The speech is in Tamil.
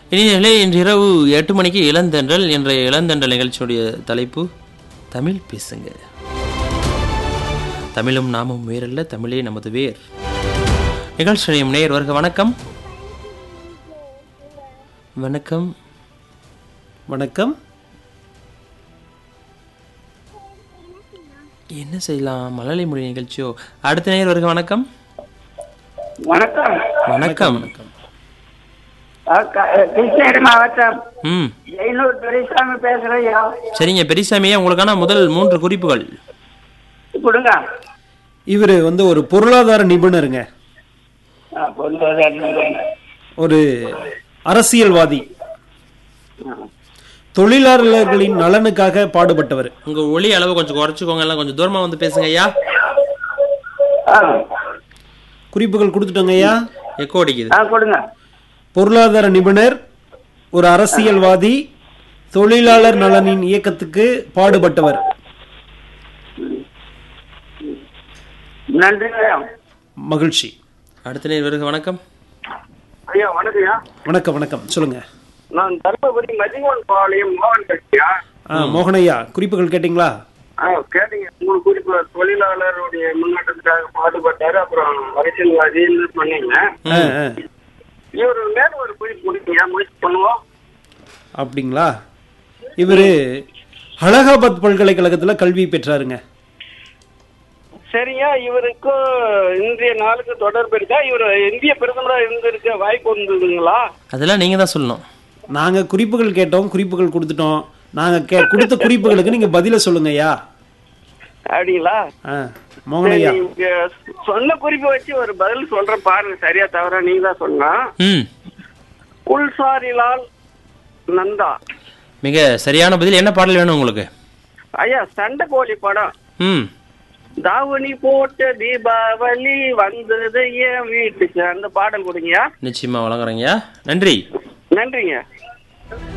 இனியர்களே இன்று இரவு எட்டு மணிக்கு இளந்தென்றல் என்ற இளந்தென்றல் நிகழ்ச்சியுடைய தலைப்பு தமிழ் பேசுங்க தமிழும் நாமும் வேறல்ல தமிழே நமது வேர் நிகழ்ச்சியும் நேர் வருக வணக்கம் வணக்கம் வணக்கம் என்ன செய்யலாம் மழலை மொழி நிகழ்ச்சியோ அடுத்த நேர் வருக வணக்கம் வணக்கம் வணக்கம் அஹ் க- கிருஷ்ணகிரி மாவட்டம் ம் ஜெயனூர் பெரியசாமி பேசுறையா சரிங்க பெரியசாமியே உங்களுக்கான முதல் மூன்று குறிப்புகள் கொடுங்க இவர் வந்து ஒரு பொருளாதார நிபுணருங்க அஹ் பொருளாதார நிபுணர். ஒரு அரசியல்வாதி தொழிலாளர்களின் நலனுக்காக பாடுபட்டவர் உங்க ஒளி அளவு கொஞ்சம் குறைச்சிக்கோங்க எல்லாம் கொஞ்சம் தூரமா வந்து பேசுங்க ஐயா அஹ் குறிப்புகள் கொடுத்துட்டோங்க ஐயா எக்கோ அடிக்குது அஹ் கொடுங்க பொருளாதார நிபுணர் ஒரு அரசியல்வாதி தொழிலாளர் நலனின் இயக்கத்துக்கு பாடுபட்டவர் நன்றி ஐயா மகிழ்ச்சி அடுத்த நேர் வருக வணக்கம் ஐயா வணக்கம்யா வணக்கம் வணக்கம் சொல்லுங்க நான் தர்மபுரி மதிமோகன் பாளையம் மோகன் கட்சியா ஆ மோகனையா குறிப்புகள் கேட்டிங்களா ஆ கேட்டீங்க உங்களுக்கு குறிப்பு தொழிலாளருடைய முன்னேற்றத்துக்காக பாடுபட்டாரு அப்புறம் அரசியல்வாதின்னு சொன்னீங்க ஆ, ஆ. இவர் மேல ஒரு குறிப்பு கொடுத்தீங்க முயற்சி பண்ணுவோம் அப்படிங்களா இவர் அலகாபாத் பல்கலைக்கழகத்துல கல்வி பெற்றாருங்க சரியா இவருக்கும் இன்றைய நாளுக்கு தொடர்பு இருக்கா இவர் இந்திய பிரதமரா இருந்திருக்க வாய்ப்பு இருந்ததுங்களா அதெல்லாம் நீங்க தான் சொல்லணும் நாங்க குறிப்புகள் கேட்டோம் குறிப்புகள் கொடுத்துட்டோம் நாங்க கே கொடுத்த குறிப்புகளுக்கு நீங்க பதில சொல்லுங்க ஐயா அப்படிங்களா ஆ, மோகனையா சரி, இங்க சொன்ன குறிப்பை வச்சு ஒரு பதில் சொல்றேன் பாருங்க சரியா தவிர நீங்க தான் சொல்லலாம் ம் குல்சாரிலால் நந்தா மிக சரியான பதில் என்ன பாடல் வேணும் உங்களுக்கு ஐயா சண்டை கோழி படம் ம் தாவணி போட்ட தீபாவளி வந்தது என் வீட்டுக்கு அந்த பாடல் கொடுங்கயா நிச்சயமா வழங்குறேங்கய்யா நன்றி நன்றிங்க